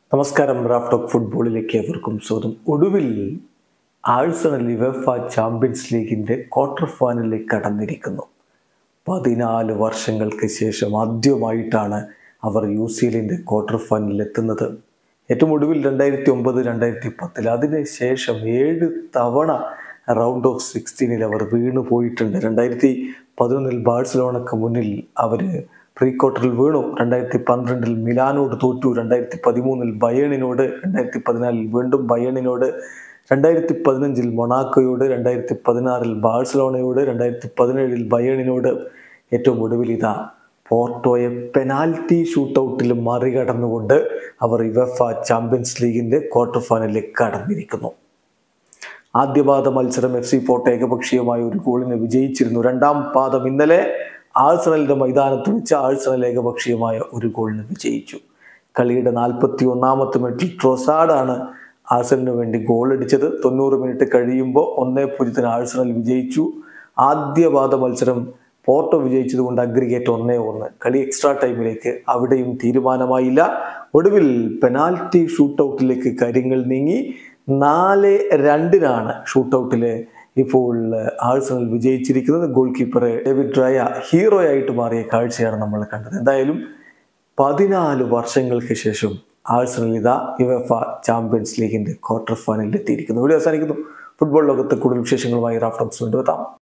നമസ്കാരം റാഫ്റ്റോക്ക് ഫുട്ബോളിലേക്ക് ഏവർക്കും സ്വാഗതം ഒടുവിൽ ആഴ്സണൽ ലിവഫ ചാമ്പ്യൻസ് ലീഗിൻ്റെ ക്വാർട്ടർ ഫൈനലിലേക്ക് കടന്നിരിക്കുന്നു പതിനാല് വർഷങ്ങൾക്ക് ശേഷം ആദ്യമായിട്ടാണ് അവർ യു സി എല്ലിൻ്റെ ക്വാർട്ടർ ഫൈനലിൽ എത്തുന്നത് ഏറ്റവും ഒടുവിൽ രണ്ടായിരത്തി ഒമ്പത് രണ്ടായിരത്തി പത്തിൽ അതിനുശേഷം ഏഴ് തവണ റൗണ്ട് ഓഫ് സിക്സ്റ്റീനിൽ അവർ വീണു പോയിട്ടുണ്ട് രണ്ടായിരത്തി പതിനൊന്നിൽ ബാഴ്സലോണക്ക് മുന്നിൽ അവർ പ്രീ ക്വാർട്ടറിൽ വീണു രണ്ടായിരത്തി പന്ത്രണ്ടിൽ മിലാനോട് തോറ്റു രണ്ടായിരത്തി പതിമൂന്നിൽ ബയേണിനോട് രണ്ടായിരത്തി പതിനാലിൽ വീണ്ടും ബയേണിനോട് രണ്ടായിരത്തി പതിനഞ്ചിൽ മൊണാക്കോയോട് രണ്ടായിരത്തി പതിനാറിൽ ബാഴ്സലോണയോട് രണ്ടായിരത്തി പതിനേഴിൽ ബയേണിനോട് ഏറ്റവും ഒടുവിൽ ഇതാ പോർട്ടോയെ പെനാൽറ്റി ഷൂട്ടൗട്ടിൽ മറികടന്നുകൊണ്ട് അവർ ഇവഫ ചാമ്പ്യൻസ് ലീഗിൻ്റെ ക്വാർട്ടർ ഫൈനലിലേക്ക് കടന്നിരിക്കുന്നു ആദ്യപാദ മത്സരം എഫ് സി പോർട്ടോ ഏകപക്ഷീയമായ ഒരു ഗോളിന് വിജയിച്ചിരുന്നു രണ്ടാം പാദം ഇന്നലെ ആഴ്സണലിന്റെ മൈതാനത്ത് വെച്ച് ആഴ്സണൽ ഏകപക്ഷീയമായ ഒരു ഗോളിന് വിജയിച്ചു കളിയുടെ നാൽപ്പത്തി ഒന്നാമത്തെ മിനിറ്റിൽ ട്രൊസാഡാണ് ആഴ്സണലിന് വേണ്ടി ഗോൾ അടിച്ചത് തൊണ്ണൂറ് മിനിറ്റ് കഴിയുമ്പോൾ ഒന്നേ പൂജ്യത്തിന് ആഴ്സണൽ വിജയിച്ചു ആദ്യപാദ മത്സരം പോർട്ടോ വിജയിച്ചത് കൊണ്ട് അഗ്രിഗേറ്റ് ഒന്നേ ഒന്ന് കളി എക്സ്ട്രാ ടൈമിലേക്ക് അവിടെയും തീരുമാനമായില്ല ഒടുവിൽ പെനാൽറ്റി ഷൂട്ടൗട്ടിലേക്ക് കാര്യങ്ങൾ നീങ്ങി നാല് രണ്ടിനാണ് ഷൂട്ടൗട്ടിലെ ഇപ്പോൾ ആഴ്സണൽ വിജയിച്ചിരിക്കുന്നത് ഗോൾ കീപ്പർ ഡേവിഡ് റയ ഹീറോയായിട്ട് മാറിയ കാഴ്ചയാണ് നമ്മൾ കണ്ടത് എന്തായാലും പതിനാല് വർഷങ്ങൾക്ക് ശേഷം ആഴ്സണൽ ഇതാ യുവഫ ചാമ്പ്യൻസ് ലീഗിന്റെ ക്വാർട്ടർ ഫൈനലിൽ എത്തിയിരിക്കുന്നു ഇവിടെ അവസാനിക്കുന്നു ഫുട്ബോൾ ലോകത്ത് കൂടുതൽ വിശേഷങ്ങളുമായി റാഫ്റ്റോക്സ് കൊണ്ടുവെത്താം